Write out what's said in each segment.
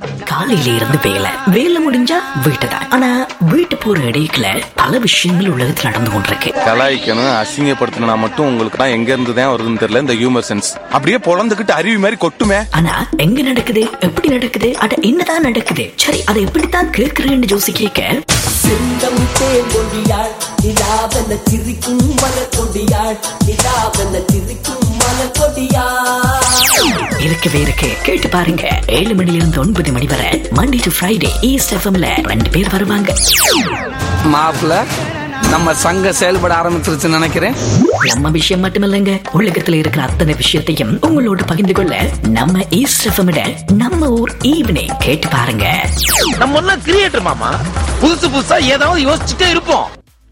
காலையில இருந்து வேலை வேலை முடிஞ்சா வீட்டு தான் ஆனா வீட்டு போற இடையில பல விஷயங்கள் உலகத்தில் நடந்து கொண்டிருக்கு கலாய்க்கணும் அசிங்கப்படுத்தணும்னா மட்டும் உங்களுக்கு தான் எங்க இருந்து தான் வருதுன்னு தெரியல இந்த ஹியூமர் சென்ஸ் அப்படியே பொழந்துகிட்டு அருவி மாதிரி கொட்டுமே ஆனா எங்க நடக்குது எப்படி நடக்குது அட என்னதான் நடக்குது சரி அதை எப்படித்தான் கேட்கிறேன்னு ஜோசி கேட்க செந்தம் தேங்கொடியாள் நிலாவென சிரிக்கும் மலர்கொடியாள் நிலாவென சிரிக்கும் மலர்கொடியாள் இருக்கவே இருக்கு கேட்டு பாருங்க ஏழு மணில இருந்து ஒன்பது மணி வரை மண்டே டு ஃப்ரைடே ஈஸ்ட் எஃப்எம்ல ரெண்டு பேர் வருவாங்க மாப்பிள்ள நம்ம சங்கம் செயல்பட ஆரம்பிச்சிருச்சுன்னு நினைக்கிறேன் நம்ம விஷயம் மட்டுமில்லைங்க உலகத்துல இருக்கிற அத்தனை விஷயத்தையும் உங்களோட பகிர்ந்து கொள்ள நம்ம ஈஸ்ட் எஃப்எம் நம்ம ஊர் ஈவினிங் கேட்டு பாருங்க நம்ம ஒன்னும் கிரியேட்டர் மாமா புதுசு புதுசா ஏதாவது யோசிச்சுட்டே இருப்போம்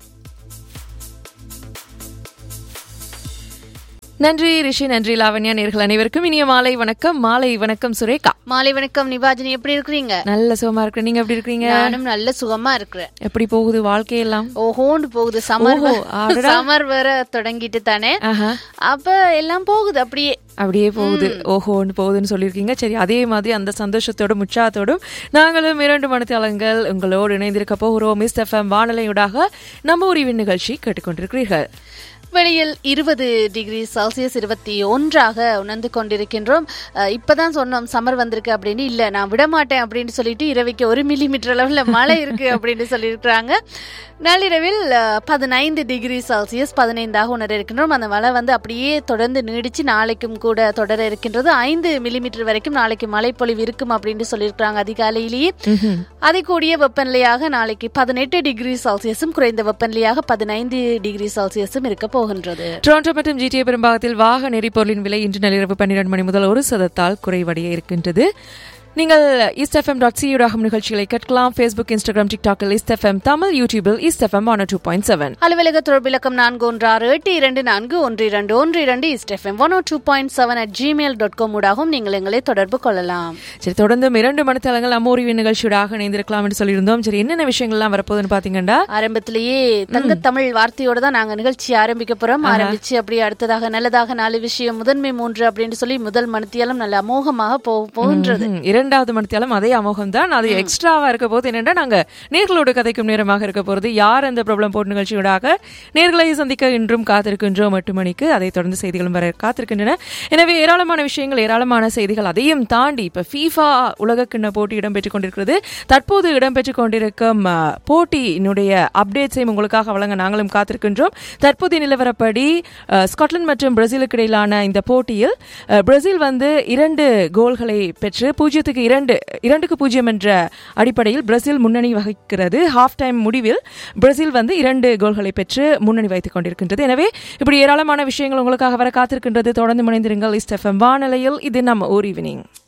நன்றி ரிஷி நன்றி லாவண்யா நேர்கள் அனைவருக்கும் இனிய மாலை வணக்கம் மாலை வணக்கம் சுரேகா மாலை வணக்கம் நிபாஜினி எப்படி இருக்கிறீங்க நல்ல சுகமா இருக்கு நீங்க எப்படி இருக்கீங்க நானும் நல்ல சுகமா இருக்கிறேன் எப்படி போகுது வாழ்க்கையெல்லாம் ஓஹோன்னு போகுது சமர் ஓஹோ, அடடா. சமர் வேற தொடங்கிட்டு தானே ஆஹா. அப்ப எல்லாம் போகுது அப்படியே அப்படியே போகுது ஓஹோன்னு போகுதுன்னு சொல்லியிருக்கீங்க சரி அதே மாதிரி அந்த சந்தோஷத்தோடும் உற்சாகத்தோடும் நாங்களும் இரண்டு மணித்தாளங்கள் உங்களோடு இணைந்திருக்க போகிறோம் மிஸ் எஃப்எம் வானொலியூடாக நம்ம உரிவின் நிகழ்ச்சி கேட்டுக்கொண்டிருக்கிறீர்கள் வெளியில் இருபது டிகிரி செல்சியஸ் இருபத்தி ஒன்றாக உணர்ந்து கொண்டிருக்கின்றோம் அஹ், இப்பதான் சொன்னோம் சம்மர் வந்திருக்கு அப்படின்னு இல்ல நான் விட மாட்டேன் அப்படின்னு சொல்லிட்டு இரவைக்கு ஒரு மில்லிமீட்டர் அளவுல மழை இருக்கு அப்படின்னு சொல்லியிருக்கிறாங்க நள்ளிரவில் அஹ், பதினைந்து டிகிரி செல்சியஸ் பதினைந்தாக உணர இருக்கின்றோம் அந்த மழை வந்து அப்படியே தொடர்ந்து நீடிச்சு நாளைக்கும் கூட தொடர இருக்கின்றது ஐந்து மில்லிமீட்டர் வரைக்கும் நாளைக்கு மழைப்பொழிவு இருக்கும் அப்படின்னு சொல்லியிருக்கிறாங்க அதிகாலையிலேயே அதிகூடிய வெப்பநிலையாக நாளைக்கு பதினெட்டு டிகிரி செல்சியஸும் குறைந்த வெப்பநிலையாக பதினைந்து டிகிரி செல்சியஸும் இருக்க போகின்றது டொரண்டோ மற்றும் ஜிடிஏ பெரும்பாகத்தில் வாகன எரிபொருளின் விலை இன்று நள்ளிரவு பன்னிரண்டு மணி முதல் ஒரு சதத்தால் குறைவடைய இருக்கின்றது நீங்கள் ஈஸ்ட் எஃப்எம் டாட் சியூடாகும் நிகழ்ச்சிகளை கேட்கலாம் ஃபேஸ்புக் இன்ஸ்டாகிராம் டிக்டாக்கில் ஈஸ்ட் எஃப்எம் தமிழ் யூடியூபில் East FM one two point seven அலுவலக தொடர்பிலக்கம் நான்கு ஒன்று ஆறு எட்டு இரண்டு நான்கு ஒன்று இரண்டு ஒன்று இரண்டு East FM one two point seven at Gmail dot com ஊடாகவும் நீங்கள் எங்களை தொடர்பு கொள்ளலாம் சரி தொடர்ந்து இரண்டு மணித்தளங்கள் அம்மோரிவின் நிகழ்ச்சியோடாக இணைந்திருக்கலாம் என்று சொல்லியிருந்தோம் சரி என்னென்ன விஷயங்கள்லாம் வரப்போகுதுன்னு பாத்தீங்கன்னா ஆரம்பத்திலேயே தங்க தமிழ் வார்த்தையோட தான் நாங்க நிகழ்ச்சி ஆரம்பிக்க போறோம் ஆரம்பிச்சு அப்படியே அடுத்ததாக நல்லதாக நாலு விஷயம் முதன்மை மூன்று அப்படின்னு சொல்லி முதல் மனத்தியாலும் நல்ல அமோகமாக போ போகின்றது ம், இரண்டாவது மணித்தாலும் அதே அமோகம் தான் அது எக்ஸ்ட்ராவா இருக்க போது என்னன்னா நாங்க நேர்களோடு கதைக்கும் நேரமாக இருக்க போறது யார் அந்த பிரபலம் போட்டு நிகழ்ச்சியோடாக நேர்களை சந்திக்க இன்றும் காத்திருக்கின்றோம் எட்டு மணிக்கு அதை தொடர்ந்து செய்திகளும் வர காத்திருக்கின்றன எனவே ஏராளமான விஷயங்கள் ஏராளமான செய்திகள் அதையும் தாண்டி இப்ப ஃபீஃபா உலகக்கிண்ண போட்டி இடம்பெற்றுக் கொண்டிருக்கிறது தற்போது இடம்பெற்றுக் கொண்டிருக்கும் அ, போட்டியினுடைய அப்டேட்ஸையும் உங்களுக்காக வழங்க நாங்களும் காத்திருக்கின்றோம் தற்போதைய நிலவரப்படி அ, ஸ்காட்லாந்து மற்றும் பிரேசிலுக்கு இடையிலான இந்த போட்டியில் அ, பிரேசில் வந்து இரண்டு கோல்களை பெற்று பூஜ்ஜியத்துக்கு இரண்டு இரண்டுக்கு பூஜ்ஜியம் என்ற அடிப்படையில் பிரேசில் முன்னணி வகிக்கிறது ஹாஃப் டைம் முடிவில் பிரேசில் வந்து இரண்டு கோல்களை பெற்று முன்னணி வைத்துக் கொண்டிருக்கின்றது எனவே இப்படி ஏராளமான விஷயங்கள் உங்களுக்காக வர காத்திருக்கின்றது தொடர்ந்து முனைந்திருங்கள் இஸ்ட் எஃப்எம் வானிலையில் இது நம்ம ஓர் ஈவினிங்